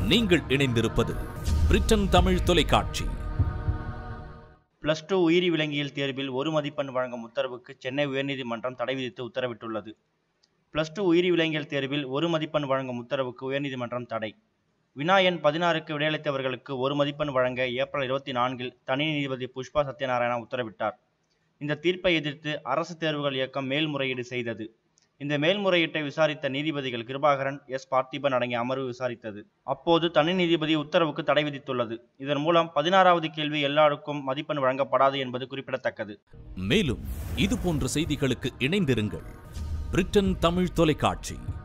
நீங்கள் இணைந்திருப்பது பிரிட்டன் தமிழ் தொலைக்காட்சி பிளஸ் டூ உயிரி விலங்கியல் தேர்வில் ஒரு மதிப்பெண் வழங்கும் உத்தரவுக்கு சென்னை உயர்நீதிமன்றம் தடை விதித்து உத்தரவிட்டுள்ளது பிளஸ் டூ உயிரி விலங்கியல் தேர்வில் ஒரு மதிப்பெண் வழங்கும் உத்தரவுக்கு உயர்நீதிமன்றம் தடை வினா எண் பதினாறுக்கு விடையளித்தவர்களுக்கு ஒரு மதிப்பெண் வழங்க ஏப்ரல் இருபத்தி நான்கில் தனி நீதிபதி புஷ்பா சத்யநாராயணா உத்தரவிட்டார் இந்த தீர்ப்பை எதிர்த்து அரசு தேர்வுகள் இயக்கம் மேல்முறையீடு செய்தது இந்த மேல்முறையீட்டை விசாரித்த நீதிபதிகள் கிருபாகரன் எஸ் பார்த்திபன் அடங்கிய அமர்வு விசாரித்தது அப்போது தனி நீதிபதி உத்தரவுக்கு தடை விதித்துள்ளது இதன் மூலம் பதினாறாவது கேள்வி எல்லாருக்கும் மதிப்பெண் வழங்கப்படாது என்பது குறிப்பிடத்தக்கது மேலும் இது போன்ற செய்திகளுக்கு இணைந்திருங்கள் பிரிட்டன் தமிழ் தொலைக்காட்சி